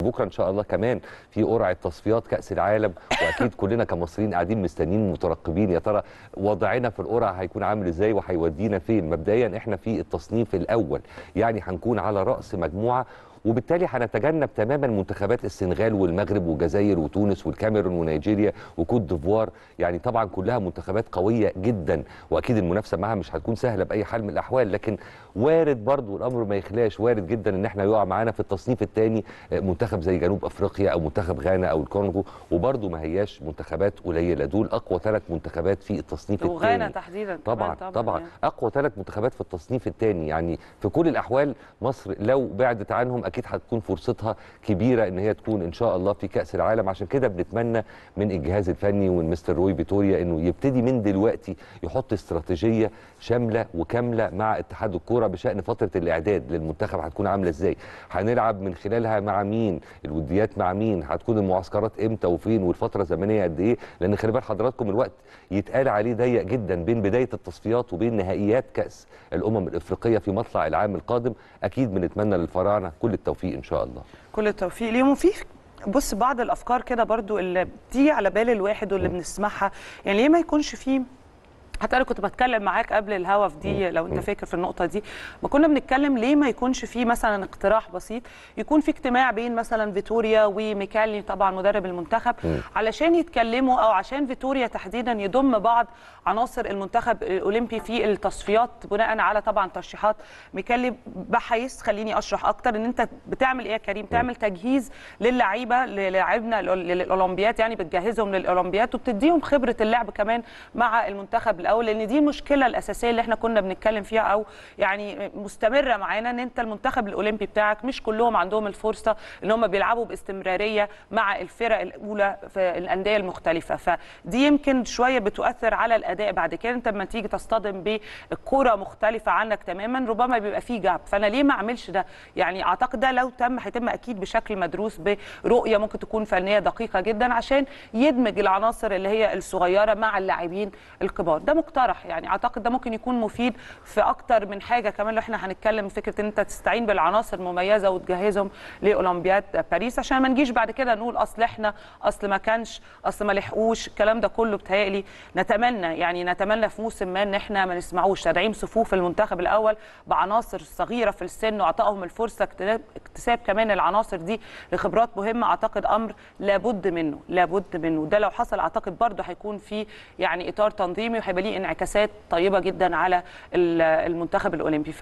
بكره ان شاء الله كمان في قرعه تصفيات كاس العالم واكيد كلنا كمصريين قاعدين مستنيين مترقبين يا ترى وضعنا في القرعه هيكون عامل ازاي وهيودينا فين مبدئيا احنا في التصنيف الاول يعني هنكون على راس مجموعه وبالتالي هنتجنب تماما منتخبات السنغال والمغرب والجزائر وتونس والكاميرون ونيجيريا وكوت ديفوار يعني طبعا كلها منتخبات قويه جدا واكيد المنافسه معاها مش هتكون سهله باي حال من الاحوال لكن وارد برضو الامر ما يخلاش وارد جدا ان احنا يقع معانا في التصنيف الثاني منتخب زي جنوب افريقيا او منتخب غانا او الكونغو وبرضو ما هياش منتخبات قليله دول اقوى ثلاث منتخبات في التصنيف الثاني وغانا تحديدا طبعا طبعا, طبعا يعني. اقوى ثلاث منتخبات في التصنيف الثاني يعني في كل الاحوال مصر لو بعدت عنهم اكيد هتكون فرصتها كبيره ان هي تكون ان شاء الله في كاس العالم عشان كده بنتمنى من الجهاز الفني ومن مستر روي فيتوريا انه يبتدي من دلوقتي يحط استراتيجيه شامله وكامله مع اتحاد الكوره بشان فتره الاعداد للمنتخب هتكون عامله ازاي هنلعب من خلالها مع مين الوديات مع مين هتكون المعسكرات امتى وفين والفتره الزمنيه قد ايه لان خلي بال حضراتكم الوقت يتقال عليه ضيق جدا بين بدايه التصفيات وبين نهائيات كاس الامم الافريقيه في مطلع العام القادم اكيد بنتمنى للفراعنه كل التوفيق ان شاء الله كل التوفيق ليهم وفي بص بعض الافكار كده برضو اللي بتيجي على بال الواحد واللي بنسمعها يعني ليه ما يكونش فيه حتى انا كنت بتكلم معاك قبل الهوا في دي لو انت فاكر في النقطه دي ما كنا بنتكلم ليه ما يكونش في مثلا اقتراح بسيط يكون في اجتماع بين مثلا فيتوريا وميكالي طبعا مدرب المنتخب علشان يتكلموا او عشان فيتوريا تحديدا يضم بعض عناصر المنتخب الاولمبي في التصفيات بناء على طبعا ترشيحات ميكالي بحيث خليني اشرح اكتر ان انت بتعمل ايه يا كريم تعمل تجهيز للعيبه للاعبنا للاولمبيات يعني بتجهزهم للاولمبيات وبتديهم خبره اللعب كمان مع المنتخب الاول لان دي المشكله الاساسيه اللي احنا كنا بنتكلم فيها او يعني مستمره معانا ان انت المنتخب الاولمبي بتاعك مش كلهم عندهم الفرصه ان هم بيلعبوا باستمراريه مع الفرق الاولى في الانديه المختلفه فدي يمكن شويه بتؤثر على الاداء بعد كده انت لما تيجي تصطدم بكره مختلفه عنك تماما ربما بيبقى فيه جاب فانا ليه ما اعملش ده يعني اعتقد ده لو تم هيتم اكيد بشكل مدروس برؤيه ممكن تكون فنيه دقيقه جدا عشان يدمج العناصر اللي هي الصغيره مع اللاعبين الكبار ده مقترح يعني اعتقد ده ممكن يكون مفيد في اكتر من حاجه كمان لو احنا هنتكلم فكره ان انت تستعين بالعناصر المميزه وتجهزهم لاولمبياد باريس عشان ما نجيش بعد كده نقول اصل احنا اصل ما كانش اصل ما لحقوش الكلام ده كله بتهيألي نتمنى يعني نتمنى في موسم ما ان احنا ما نسمعوش تدعيم صفوف المنتخب الاول بعناصر صغيره في السن واعطائهم الفرصه اكتساب كمان العناصر دي لخبرات مهمه اعتقد امر لابد منه لابد منه ده لو حصل اعتقد برضه هيكون في يعني اطار تنظيمي وهيبقى ليه انعكاسات طيبه جدا على المنتخب الاولمبي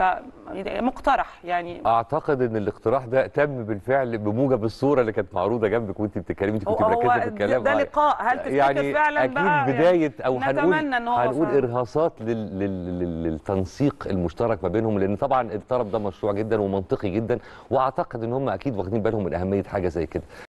فمقترح يعني اعتقد ان الاقتراح ده تم بالفعل بموجب الصوره اللي كانت معروضه جنبك وانت بتتكلمي انت كنت مركزه في الكلام ده لقاء هل تفتكر يعني فعلا اكيد بقى بدايه او هنقول إن هو هنقول فعلا. ارهاصات لل... لل... للتنسيق المشترك ما بينهم لان طبعا الطلب ده مشروع جدا ومنطقي جدا واعتقد ان هم اكيد واخدين بالهم من اهميه حاجه زي كده